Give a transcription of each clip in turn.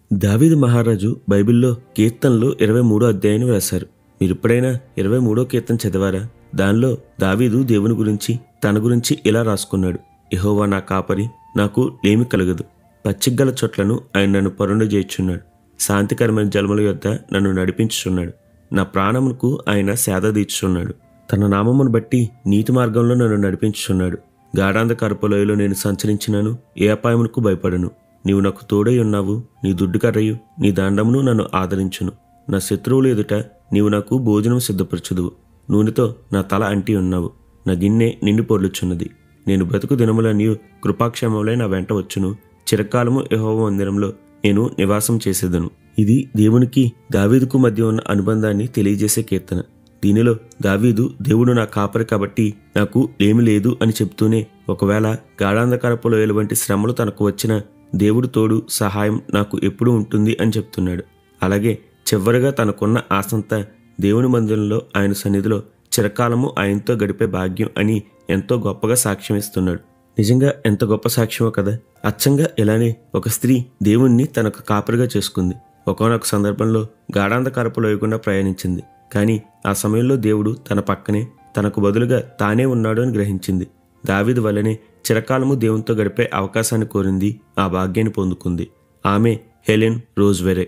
దావీదు మహారాజు బైబిల్లో కీర్తనలు ఇరవై మూడో అధ్యాయాన్ని రాశారు మీరు ఎప్పుడైనా ఇరవై మూడో కీర్తన చదివారా దానిలో దావీదు దేవుని గురించి తన గురించి ఇలా రాసుకున్నాడు యెహోవా నా కాపరి నాకు లేమి కలగదు పచ్చిగల చోట్లను ఆయన నన్ను పరుండు చేర్చున్నాడు శాంతికరమైన జలముల యొద్ద నన్ను నడిపించుచున్నాడు నా ప్రాణమునకు ఆయన సేద తీర్చుచున్నాడు తన నామమును బట్టి నీతి మార్గంలో నన్ను నడిపించుచున్నాడు గాఢాంధకారపు లోయలో నేను సంచరించినాను ఏ అపాయమునకు భయపడను నీవు నాకు తోడై ఉన్నావు నీ దుడ్డు కర్రయు నీ దండమును నన్ను ఆదరించును నా శత్రువుల ఎదుట నీవు నాకు భోజనం సిద్ధపరచుదువు నూనెతో నా తల అంటి ఉన్నావు నా గిన్నె నిండి పొర్లుచున్నది నేను బ్రతుకు దినములన్నీ కృపాక్షేమములై నా వెంట వచ్చును చిరకాలము యెహోవా మందిరంలో నేను నివాసం చేసేదను ఇది దేవునికి దావీదుకు మధ్య ఉన్న అనుబంధాన్ని తెలియజేసే కీర్తన దీనిలో దావీదు దేవుడు నా కాపరి కాబట్టి నాకు ఏమి లేదు అని చెప్తూనే ఒకవేళ గాఢాంధకారపు లోయల వంటి శ్రమలు తనకు వచ్చిన దేవుడు తోడు సహాయం నాకు ఎప్పుడూ ఉంటుంది అని చెప్తున్నాడు అలాగే చివరిగా తనకున్న ఆశంతా దేవుని మందిరంలో ఆయన సన్నిధిలో చిరకాలము ఆయనతో గడిపే భాగ్యం అని ఎంతో గొప్పగా సాక్ష్యం ఇస్తున్నాడు నిజంగా ఎంత గొప్ప సాక్ష్యమో కదా అచ్చంగా ఇలానే ఒక స్త్రీ దేవుణ్ణి తనకు కాపరిగా చేసుకుంది ఒకనొక సందర్భంలో గాఢాంధకారపు లోయకుండా ప్రయాణించింది కానీ ఆ సమయంలో దేవుడు తన పక్కనే తనకు బదులుగా తానే ఉన్నాడు అని గ్రహించింది దావీదు వల్లనే చిరకాలము దేవునితో గడిపే అవకాశాన్ని కోరింది ఆ భాగ్యాన్ని పొందుకుంది ఆమె హెలెన్ రోజ్వెరే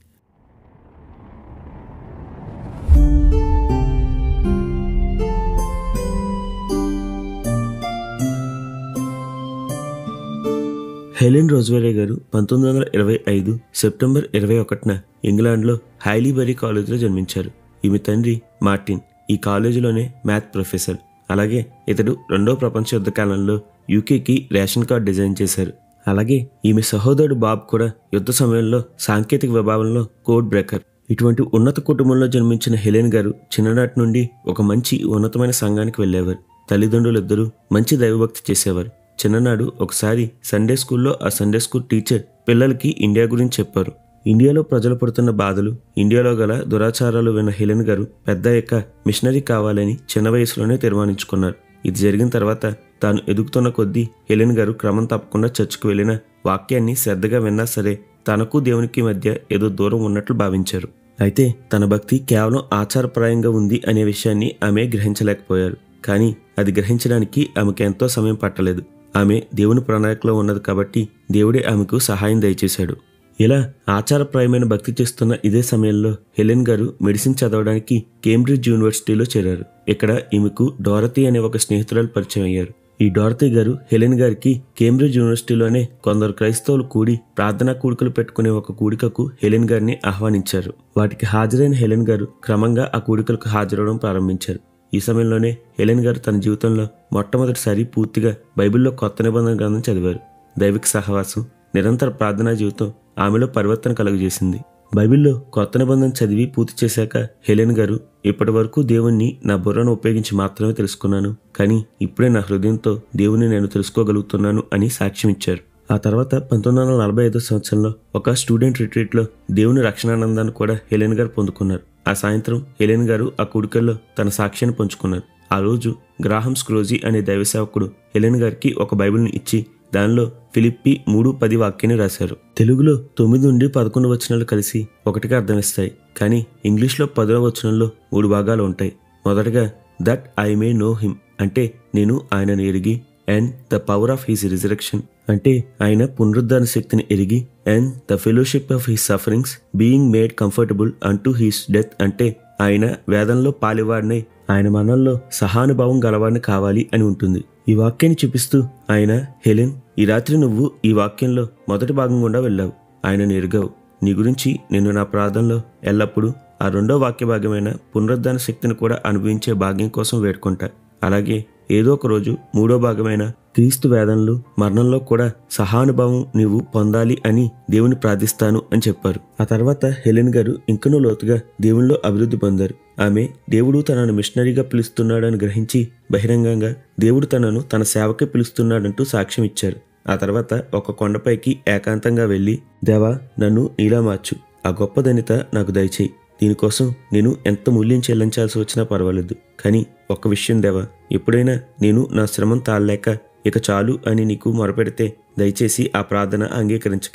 హెలెన్ రోజ్వెరే గారు పంతొమ్మిది వందల ఇరవై ఐదు సెప్టెంబర్ ఇరవై ఒకటిన ఇంగ్లాండ్లో హైలీబరీ కాలేజీలో జన్మించారు ఈమె తండ్రి మార్టిన్ ఈ కాలేజీలోనే మ్యాథ్ ప్రొఫెసర్ అలాగే ఇతడు రెండో ప్రపంచ యుద్ధ కాలంలో యూకేకి రేషన్ కార్డ్ డిజైన్ చేశారు అలాగే ఈమె సహోదరుడు బాబ్ కూడా యుద్ధ సమయంలో సాంకేతిక విభాగంలో కోడ్ బ్రేకర్ ఇటువంటి ఉన్నత కుటుంబంలో జన్మించిన హెలెన్ గారు చిన్ననాటి నుండి ఒక మంచి ఉన్నతమైన సంఘానికి వెళ్ళేవారు తల్లిదండ్రులిద్దరూ మంచి దైవభక్తి చేసేవారు చిన్ననాడు ఒకసారి సండే స్కూల్లో ఆ సండే స్కూల్ టీచర్ పిల్లలకి ఇండియా గురించి చెప్పారు ఇండియాలో ప్రజలు పడుతున్న బాధలు ఇండియాలో గల దురాచారాలు విన్న హెలెన్ గారు పెద్ద అయ్యాక మిషనరీ కావాలని చిన్న వయసులోనే తీర్మానించుకున్నారు ఇది జరిగిన తర్వాత తాను ఎదుగుతున్న కొద్దీ హెలెన్ గారు క్రమం తప్పకుండా చర్చికి వెళ్ళిన వాక్యాన్ని శ్రద్ధగా విన్నా సరే తనకు దేవునికి మధ్య ఏదో దూరం ఉన్నట్లు భావించారు అయితే తన భక్తి కేవలం ఆచారప్రాయంగా ఉంది అనే విషయాన్ని ఆమె గ్రహించలేకపోయారు కానీ అది గ్రహించడానికి ఆమెకు ఎంతో సమయం పట్టలేదు ఆమె దేవుని ప్రణాళికలో ఉన్నది కాబట్టి దేవుడే ఆమెకు సహాయం దయచేశాడు ఇలా ఆచారప్రాయమైన భక్తి చేస్తున్న ఇదే సమయంలో హెలెన్ గారు మెడిసిన్ చదవడానికి కేంబ్రిడ్జ్ యూనివర్సిటీలో చేరారు ఇక్కడ ఈమెకు డోరతీ అనే ఒక స్నేహితురాలు పరిచయం అయ్యారు ఈ డోరతీ గారు హెలెన్ గారికి కేంబ్రిడ్జ్ యూనివర్సిటీలోనే కొందరు క్రైస్తవులు కూడి ప్రార్థనా కూడికలు పెట్టుకునే ఒక కూడికకు హెలెన్ గారిని ఆహ్వానించారు వాటికి హాజరైన హెలెన్ గారు క్రమంగా ఆ కూడికలకు హాజరవడం ప్రారంభించారు ఈ సమయంలోనే హెలెన్ గారు తన జీవితంలో మొట్టమొదటిసారి పూర్తిగా బైబిల్లో కొత్త నిబంధన గ్రంథం చదివారు దైవిక సహవాసం నిరంతర ప్రార్థనా జీవితం ఆమెలో పరివర్తన కలుగజేసింది బైబిల్లో కొత్త నిబంధన చదివి పూర్తి చేశాక హెలెన్ గారు ఇప్పటి వరకు దేవుణ్ణి నా బుర్రను ఉపయోగించి మాత్రమే తెలుసుకున్నాను కానీ ఇప్పుడే నా హృదయంతో దేవుని నేను తెలుసుకోగలుగుతున్నాను అని సాక్ష్యం ఇచ్చారు ఆ తర్వాత పంతొమ్మిది వందల నలభై ఐదో సంవత్సరంలో ఒక స్టూడెంట్ రిట్రీట్లో దేవుని రక్షణానందాన్ని కూడా హెలెన్ గారు పొందుకున్నారు ఆ సాయంత్రం హెలెన్ గారు ఆ కుడికల్లో తన సాక్ష్యాన్ని పంచుకున్నారు ఆ రోజు గ్రాహం స్క్రోజీ అనే దైవ సేవకుడు హెలెన్ గారికి ఒక బైబిల్ని ఇచ్చి దానిలో ఫిలిప్పి మూడు పది వాక్యాన్ని రాశారు తెలుగులో తొమ్మిది నుండి పదకొండు వచనాలు కలిసి ఒకటిగా అర్థమిస్తాయి కానీ ఇంగ్లీష్లో పదవ వచనంలో మూడు భాగాలు ఉంటాయి మొదటగా that I may know him అంటే నేను ఆయనను ఎరిగి and the power of his resurrection అంటే ఆయన పునరుద్ధాన శక్తిని ఎరిగి and the fellowship of his sufferings being made comfortable అంటూ హిస్ డెత్ అంటే ఆయన వేదంలో పాలివాడినై ఆయన మనంలో సహానుభావం గలవాడిని కావాలి అని ఉంటుంది ఈ వాక్యాన్ని చూపిస్తూ ఆయన హెలెన్ ఈ రాత్రి నువ్వు ఈ వాక్యంలో మొదటి భాగం గుండా వెళ్ళావు ఆయనను ఎరుగావు నీ గురించి నేను నా ప్రార్థనలో ఎల్లప్పుడూ ఆ రెండో వాక్య భాగమైన పునరుద్ధాన శక్తిని కూడా అనుభవించే భాగ్యం కోసం వేడుకుంటా అలాగే ఏదో ఒక రోజు మూడో భాగమైన క్రీస్తు వేదనలు మరణంలో కూడా సహానుభావం నీవు పొందాలి అని దేవుని ప్రార్థిస్తాను అని చెప్పారు ఆ తర్వాత హెలెన్ గారు ఇంకనూ లోతుగా దేవునిలో అభివృద్ధి పొందారు ఆమె దేవుడు తనను మిషనరీగా పిలుస్తున్నాడని గ్రహించి బహిరంగంగా దేవుడు తనను తన సేవకే పిలుస్తున్నాడంటూ సాక్ష్యం ఇచ్చారు ఆ తర్వాత ఒక కొండపైకి ఏకాంతంగా వెళ్ళి దేవా నన్ను నీలా మార్చు ఆ గొప్ప ధనిత నాకు దయచేయి దీనికోసం నేను ఎంత మూల్యం చెల్లించాల్సి వచ్చినా పర్వాలేదు కానీ ఒక్క విషయం దేవా ఎప్పుడైనా నేను నా శ్రమం తాళలేక ఇక చాలు అని నీకు మొరపెడితే దయచేసి ఆ ప్రార్థన అంగీకరించకండి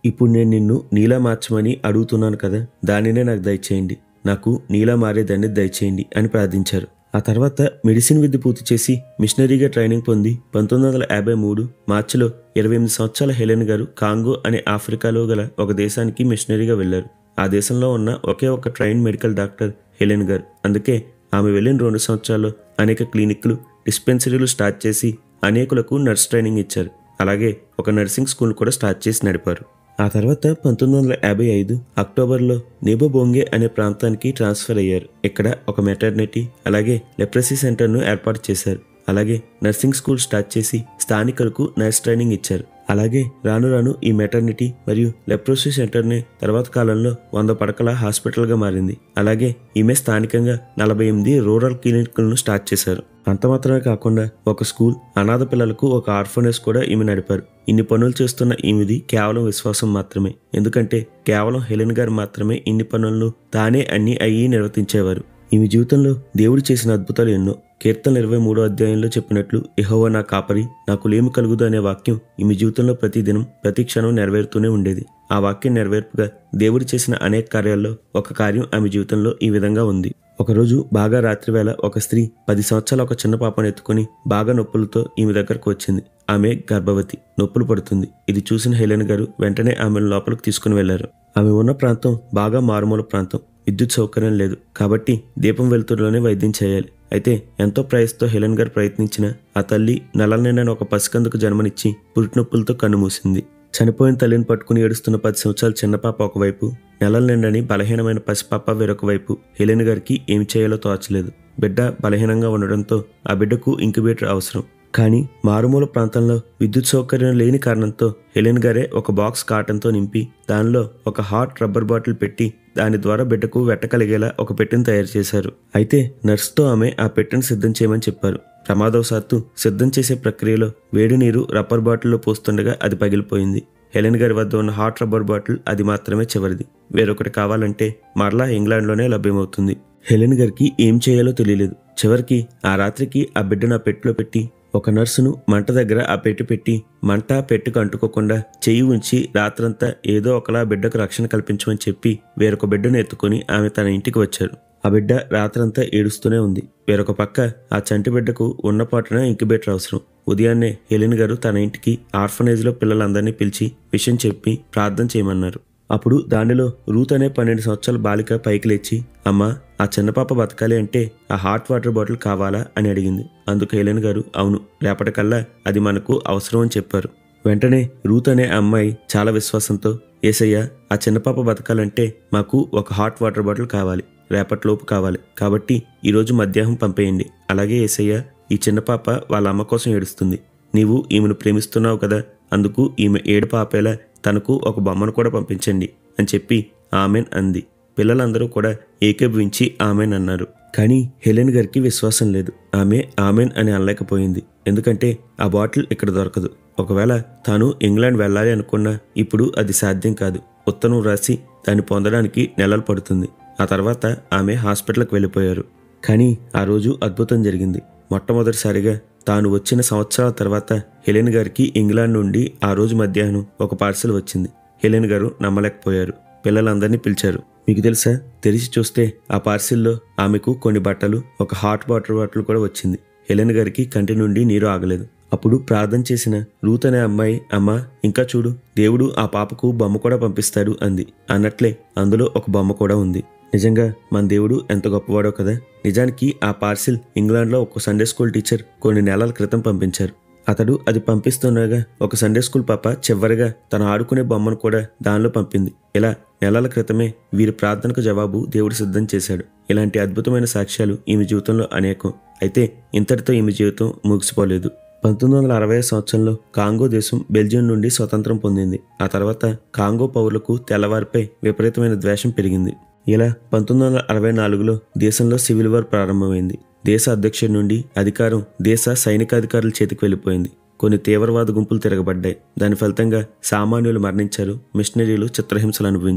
ఇప్పుడు నేను నిన్ను నీలా మార్చమని అడుగుతున్నాను కదా దానినే నాకు దయచేయండి నాకు నీలా మారేదాన్ని దయచేయండి అని ప్రార్థించారు ఆ తర్వాత మెడిసిన్ విద్య పూర్తి చేసి మిషనరీగా ట్రైనింగ్ పొంది పంతొమ్మిది వందల యాభై మూడు మార్చిలో ఇరవై ఎనిమిది సంవత్సరాల హెలెన్ గారు కాంగో అనే ఆఫ్రికాలో గల ఒక దేశానికి మిషనరీగా వెళ్లారు ఆ దేశంలో ఉన్న ఒకే ఒక ట్రైన్ మెడికల్ డాక్టర్ హెలెన్ గారు అందుకే ఆమె వెళ్ళిన రెండు సంవత్సరాల్లో అనేక క్లినిక్లు డిస్పెన్సరీలు స్టార్ట్ చేసి అనేకులకు నర్స్ ట్రైనింగ్ ఇచ్చారు అలాగే ఒక నర్సింగ్ స్కూల్ కూడా స్టార్ట్ చేసి నడిపారు ఆ తర్వాత పంతొమ్మిది వందల యాభై ఐదు అక్టోబర్లో నేబోబోంగే అనే ప్రాంతానికి ట్రాన్స్ఫర్ అయ్యారు ఇక్కడ ఒక మెటర్నిటీ అలాగే లెప్రసీ సెంటర్ను ఏర్పాటు చేశారు అలాగే నర్సింగ్ స్కూల్ స్టార్ట్ చేసి స్థానికులకు నర్స్ ట్రైనింగ్ ఇచ్చారు అలాగే రాను రాను ఈ మెటర్నిటీ మరియు లెప్రోసీ సెంటర్ని తర్వాత కాలంలో వంద పడకల హాస్పిటల్గా మారింది అలాగే ఈమె స్థానికంగా నలభై ఎనిమిది రూరల్ క్లినిక్లను స్టార్ట్ చేశారు అంత మాత్రమే కాకుండా ఒక స్కూల్ అనాథ పిల్లలకు ఒక ఆర్ఫనేజ్ కూడా ఈమె నడిపారు ఇన్ని పనులు చేస్తున్న ఈమెది కేవలం విశ్వాసం మాత్రమే ఎందుకంటే కేవలం హెలెన్ గారు మాత్రమే ఇన్ని పనులను తానే అన్ని అయ్యి నిర్వర్తించేవారు ఈమె జీవితంలో దేవుడు చేసిన అద్భుతాలు ఎన్నో కీర్తన ఇరవై మూడో అధ్యాయంలో చెప్పినట్లు యెహోవా నా కాపరి నాకు లేమి కలుగుదు అనే వాక్యం ఈమె జీవితంలో ప్రతి దినం ప్రతి క్షణం నెరవేరుతూనే ఉండేది ఆ వాక్యం నెరవేర్పుగా దేవుడు చేసిన అనేక కార్యాల్లో ఒక కార్యం ఆమె జీవితంలో ఈ విధంగా ఉంది ఒకరోజు బాగా రాత్రివేళ ఒక స్త్రీ పది సంవత్సరాల ఒక చిన్న పాపను ఎత్తుకుని బాగా నొప్పులతో ఈమె దగ్గరకు వచ్చింది ఆమె గర్భవతి నొప్పులు పడుతుంది ఇది చూసిన హెలెన్ గారు వెంటనే ఆమెను లోపలికి తీసుకుని వెళ్లారు ఆమె ఉన్న ప్రాంతం బాగా మారుమూల ప్రాంతం విద్యుత్ సౌకర్యం లేదు కాబట్టి దీపం వెలుతురులోనే వైద్యం చేయాలి అయితే ఎంతో ప్రయత్నంతో హెలెన్ గారు ప్రయత్నించిన ఆ తల్లి నెలల నిండా ఒక పసికందుకు జన్మనిచ్చి పురిటినొప్పులతో కన్నుమూసింది చనిపోయిన తల్లిని పట్టుకుని ఏడుస్తున్న పది సంవత్సరాల చిన్న పాప ఒకవైపు నెలల నిండని బలహీనమైన పసిపాప వేరొక వైపు హెలెన్ గారికి ఏమి చేయాలో తోచలేదు బిడ్డ బలహీనంగా ఉండడంతో ఆ బిడ్డకు ఇంక్యుబేటర్ అవసరం కానీ మారుమూల ప్రాంతంలో విద్యుత్ సౌకర్యం లేని కారణంతో హెలెన్ గారే ఒక బాక్స్ కాటన్తో నింపి దానిలో ఒక హాట్ రబ్బర్ బాటిల్ పెట్టి దాని ద్వారా బిడ్డకు వెట్టగలిగేలా ఒక పెట్టెను తయారు చేశారు అయితే నర్సుతో ఆమె ఆ పెట్టెను సిద్ధం చేయమని చెప్పారు ప్రమాదవశాత్తు సిద్ధం చేసే ప్రక్రియలో వేడి నీరు రబ్బర్ బాటిల్లో పోస్తుండగా అది పగిలిపోయింది హెలెన్ గారి వద్ద ఉన్న హాట్ రబ్బర్ బాటిల్ అది మాత్రమే చివరిది వేరొకటి కావాలంటే మరలా ఇంగ్లాండ్లోనే లభ్యమవుతుంది హెలెన్ గారికి ఏం చేయాలో తెలియలేదు చివరికి ఆ రాత్రికి ఆ బిడ్డను ఆ పెట్టిలో పెట్టి ఒక నర్సును మంట దగ్గర ఆ పెట్టి పెట్టి మంట పెట్టుకు అంటుకోకుండా చెయ్యి ఉంచి రాత్రంతా ఏదో ఒకలా బిడ్డకు రక్షణ కల్పించమని చెప్పి వేరొక బిడ్డను ఎత్తుకొని ఆమె తన ఇంటికి వచ్చారు ఆ బిడ్డ రాత్రంతా ఏడుస్తూనే ఉంది వేరొక పక్క ఆ చంటి బిడ్డకు ఉన్నపాటున ఇంక్యుబేటర్ అవసరం ఉదయాన్నే హెలిన్ గారు తన ఇంటికి ఆర్ఫనేజ్లో పిల్లలందరినీ పిలిచి విషయం చెప్పి ప్రార్థన చేయమన్నారు అప్పుడు దానిలో రూత్ అనే పన్నెండు సంవత్సరాల బాలిక పైకి లేచి అమ్మా ఆ చిన్న పాప బతకాలి అంటే ఆ హాట్ వాటర్ బాటిల్ కావాలా అని అడిగింది అందుకు హెలెన్ గారు అవును రేపటికల్లా అది మనకు అవసరం అని చెప్పారు వెంటనే రూత్ అనే అమ్మాయి చాలా విశ్వాసంతో ఏసయ్య ఆ చిన్న పాప బతకాలంటే మాకు ఒక హాట్ వాటర్ బాటిల్ కావాలి రేపటిలోపు కావాలి కాబట్టి ఈరోజు మధ్యాహ్నం పంపేయండి అలాగే ఏసయ్య ఈ చిన్న పాప వాళ్ళ అమ్మ కోసం ఏడుస్తుంది నీవు ఈమెను ప్రేమిస్తున్నావు కదా అందుకు ఈమె ఏడు పాపేలా తనకు ఒక బొమ్మను కూడా పంపించండి అని చెప్పి ఆమెన్ అంది పిల్లలందరూ కూడా ఏకీభవించి ఆమెన్ అన్నారు కానీ హెలెన్ గారికి విశ్వాసం లేదు ఆమె ఆమెన్ అని అనలేకపోయింది ఎందుకంటే ఆ బాటిల్ ఇక్కడ దొరకదు ఒకవేళ తాను ఇంగ్లాండ్ వెళ్ళాలి అనుకున్నా ఇప్పుడు అది సాధ్యం కాదు ఉత్తరం రాసి దాన్ని పొందడానికి నెలలు పడుతుంది ఆ తర్వాత ఆమె హాస్పిటల్కి వెళ్ళిపోయారు కానీ ఆ రోజు అద్భుతం జరిగింది మొట్టమొదటిసారిగా తాను వచ్చిన సంవత్సరాల తర్వాత హెలెన్ గారికి ఇంగ్లాండ్ నుండి ఆ రోజు మధ్యాహ్నం ఒక పార్సల్ వచ్చింది హెలెన్ గారు నమ్మలేకపోయారు పిల్లలందరినీ పిలిచారు మీకు తెలుసా తెరిచి చూస్తే ఆ పార్సిల్లో ఆమెకు కొన్ని బట్టలు ఒక హాట్ వాటర్ బాటిల్ కూడా వచ్చింది హెలెన్ గారికి కంటి నుండి నీరు ఆగలేదు అప్పుడు ప్రార్థన చేసిన రూత్ అనే అమ్మాయి అమ్మ ఇంకా చూడు దేవుడు ఆ పాపకు బొమ్మ కూడా పంపిస్తాడు అంది అన్నట్లే అందులో ఒక బొమ్మ కూడా ఉంది నిజంగా మన దేవుడు ఎంత గొప్పవాడో కదా నిజానికి ఆ పార్సిల్ ఇంగ్లాండ్లో ఒక సండే స్కూల్ టీచర్ కొన్ని నెలల క్రితం పంపించారు అతడు అది పంపిస్తుండగా ఒక సండే స్కూల్ పాప చివరిగా తను ఆడుకునే బొమ్మను కూడా దానిలో పంపింది ఇలా నెలల క్రితమే వీరి ప్రార్థనకు జవాబు దేవుడు సిద్ధం చేశాడు ఇలాంటి అద్భుతమైన సాక్ష్యాలు ఈమె జీవితంలో అనేకం అయితే ఇంతటితో ఈమె జీవితం ముగిసిపోలేదు పంతొమ్మిది వందల అరవై సంవత్సరంలో కాంగో దేశం బెల్జియం నుండి స్వతంత్రం పొందింది ఆ తర్వాత కాంగో పౌరులకు తెల్లవారిపై విపరీతమైన ద్వేషం పెరిగింది ఇలా పంతొమ్మిది వందల అరవై నాలుగులో దేశంలో సివిల్ వార్ ప్రారంభమైంది దేశ అధ్యక్షుడి నుండి అధికారం దేశ సైనికాధికారుల చేతికి వెళ్ళిపోయింది కొన్ని తీవ్రవాద గుంపులు తిరగబడ్డాయి దాని ఫలితంగా సామాన్యులు మరణించారు మిషనరీలు చిత్రహింసలు అనుభవించారు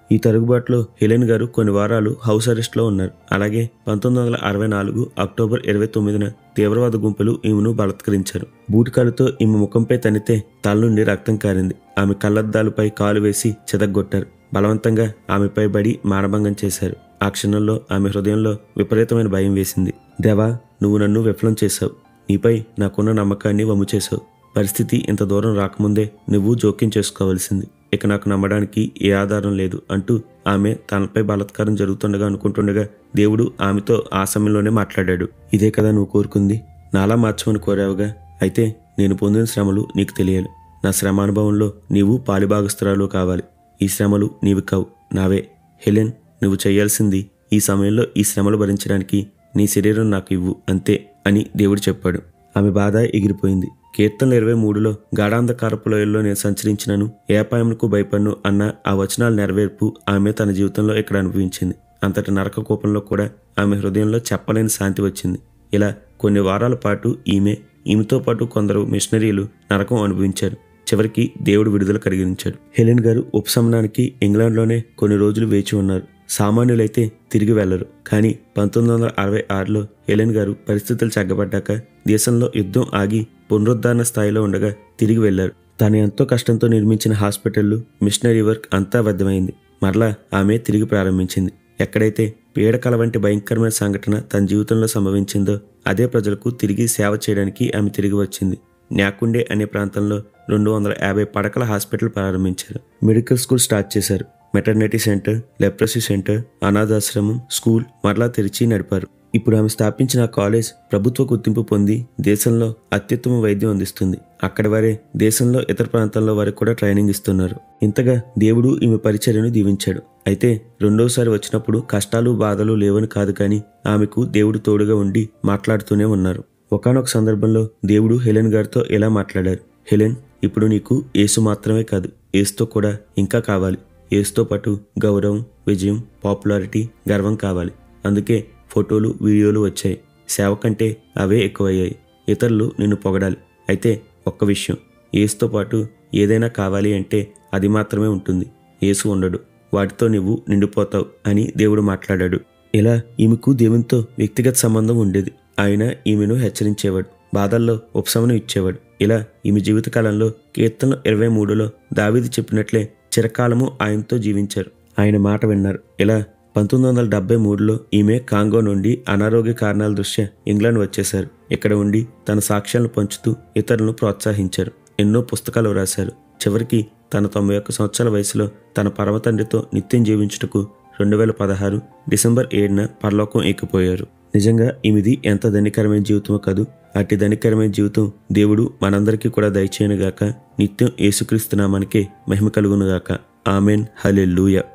ఈ తరుగుబాటులో హెలెన్ గారు కొన్ని వారాలు హౌస్ అరెస్ట్లో ఉన్నారు అలాగే పంతొమ్మిది వందల అరవై నాలుగు అక్టోబర్ ఇరవై తొమ్మిదిన తీవ్రవాద గుంపులు ఈమెను బలత్కరించారు బూటికాలుతో ఈమె ముఖంపై తనితే తల నుండి రక్తం కారింది ఆమె కళ్ళద్దాలపై కాలు వేసి చెదగొట్టారు బలవంతంగా ఆమెపై బడి మానభంగం చేశారు ఆ క్షణంలో ఆమె హృదయంలో విపరీతమైన భయం వేసింది దేవా నువ్వు నన్ను విఫలం చేశావు నీపై నాకున్న నమ్మకాన్ని వమ్ము చేశావు పరిస్థితి ఇంత దూరం రాకముందే నువ్వు జోక్యం చేసుకోవాల్సింది ఇక నాకు నమ్మడానికి ఏ ఆధారం లేదు అంటూ ఆమె తనపై బలాత్కారం జరుగుతుండగా అనుకుంటుండగా దేవుడు ఆమెతో ఆ సమయంలోనే మాట్లాడాడు ఇదే కదా నువ్వు కోరుకుంది నాలా మార్చమని కోరావుగా అయితే నేను పొందిన శ్రమలు నీకు తెలియాలి నా శ్రమానుభవంలో నీవు పాలిభాగస్తురాలు కావాలి ఈ శ్రమలు నీవి కావు నావే హెలెన్ నువ్వు చేయాల్సింది ఈ సమయంలో ఈ శ్రమలు భరించడానికి నీ శరీరం నాకు ఇవ్వు అంతే అని దేవుడు చెప్పాడు ఆమె బాధ ఎగిరిపోయింది కీర్తనలు ఇరవై మూడులో గాఢాంధకారపు లోయల్లో నేను సంచరించినను ఏపాయములకు భయపడను అన్న ఆ వచనాల నెరవేర్పు ఆమె తన జీవితంలో ఇక్కడ అనుభవించింది అంతటి నరక కోపంలో కూడా ఆమె హృదయంలో చెప్పలేని శాంతి వచ్చింది ఇలా కొన్ని వారాల పాటు ఈమె ఈమెతో పాటు కొందరు మిషనరీలు నరకం అనుభవించారు చివరికి దేవుడు విడుదల కలిగించాడు హెలెన్ గారు ఉపశమనానికి ఇంగ్లాండ్లోనే కొన్ని రోజులు వేచి ఉన్నారు సామాన్యులైతే తిరిగి వెళ్లరు కానీ పంతొమ్మిది వందల అరవై ఆరులో హెలెన్ గారు పరిస్థితులు చక్కబడ్డాక దేశంలో యుద్ధం ఆగి పునరుద్ధరణ స్థాయిలో ఉండగా తిరిగి వెళ్లారు తాను ఎంతో కష్టంతో నిర్మించిన హాస్పిటళ్లు మిషనరీ వర్క్ అంతా వ్యర్థమైంది మరలా ఆమె తిరిగి ప్రారంభించింది ఎక్కడైతే పీడకల వంటి భయంకరమైన సంఘటన తన జీవితంలో సంభవించిందో అదే ప్రజలకు తిరిగి సేవ చేయడానికి ఆమె తిరిగి వచ్చింది న్యాకుండే అనే ప్రాంతంలో రెండు వందల యాభై పడకల హాస్పిటల్ ప్రారంభించారు మెడికల్ స్కూల్ స్టార్ట్ చేశారు మెటర్నిటీ సెంటర్ లెప్రసీ సెంటర్ అనాథాశ్రమం స్కూల్ మరలా తెరిచి నడిపారు ఇప్పుడు ఆమె స్థాపించిన ఆ కాలేజ్ ప్రభుత్వ గుర్తింపు పొంది దేశంలో అత్యుత్తమ వైద్యం అందిస్తుంది అక్కడి వారే దేశంలో ఇతర ప్రాంతాల్లో వారికి కూడా ట్రైనింగ్ ఇస్తున్నారు ఇంతగా దేవుడు ఈమె పరిచర్యను దీవించాడు అయితే రెండోసారి వచ్చినప్పుడు కష్టాలు బాధలు లేవని కాదు కానీ ఆమెకు దేవుడు తోడుగా ఉండి మాట్లాడుతూనే ఉన్నారు ఒకానొక సందర్భంలో దేవుడు హెలెన్ గారితో ఇలా మాట్లాడారు హెలెన్ ఇప్పుడు నీకు యేసు మాత్రమే కాదు ఏసుతో కూడా ఇంకా కావాలి ఏసుతో పాటు గౌరవం విజయం పాపులారిటీ గర్వం కావాలి అందుకే ఫోటోలు వీడియోలు వచ్చాయి సేవ కంటే అవే ఎక్కువయ్యాయి ఇతరులు నిన్ను పొగడాలి అయితే ఒక్క విషయం ఏసుతో పాటు ఏదైనా కావాలి అంటే అది మాత్రమే ఉంటుంది ఏసు ఉండడు వాటితో నువ్వు నిండిపోతావు అని దేవుడు మాట్లాడాడు ఇలా ఈమెకు దేవునితో వ్యక్తిగత సంబంధం ఉండేది ఆయన ఈమెను హెచ్చరించేవాడు బాధల్లో ఉపశమనం ఇచ్చేవాడు ఇలా ఈమె జీవితకాలంలో కీర్తన ఇరవై మూడులో దావీది చెప్పినట్లే చిరకాలము ఆయనతో జీవించారు ఆయన మాట విన్నారు ఇలా పంతొమ్మిది వందల డెబ్బై మూడులో ఈమె కాంగో నుండి అనారోగ్య కారణాల దృష్ట్యా ఇంగ్లాండ్ వచ్చేశారు ఇక్కడ ఉండి తన సాక్ష్యాలను పంచుతూ ఇతరులను ప్రోత్సహించారు ఎన్నో పుస్తకాలు రాశారు చివరికి తన తొంభై ఒక్క సంవత్సరాల వయసులో తన పరమతండ్రితో నిత్యం జీవించుటకు రెండు వేల పదహారు డిసెంబర్ ఏడున పరలోకం ఎక్కిపోయారు నిజంగా ఈమెది ఎంత ధనికరమైన జీవితమో కాదు అట్టి ధనికరమైన జీవితం దేవుడు మనందరికీ కూడా దయచేయనుగాక నిత్యం యేసుక్రీస్తు నామానికే మహిమ కలుగునుగాక ఆమెన్ హలెల్లుయ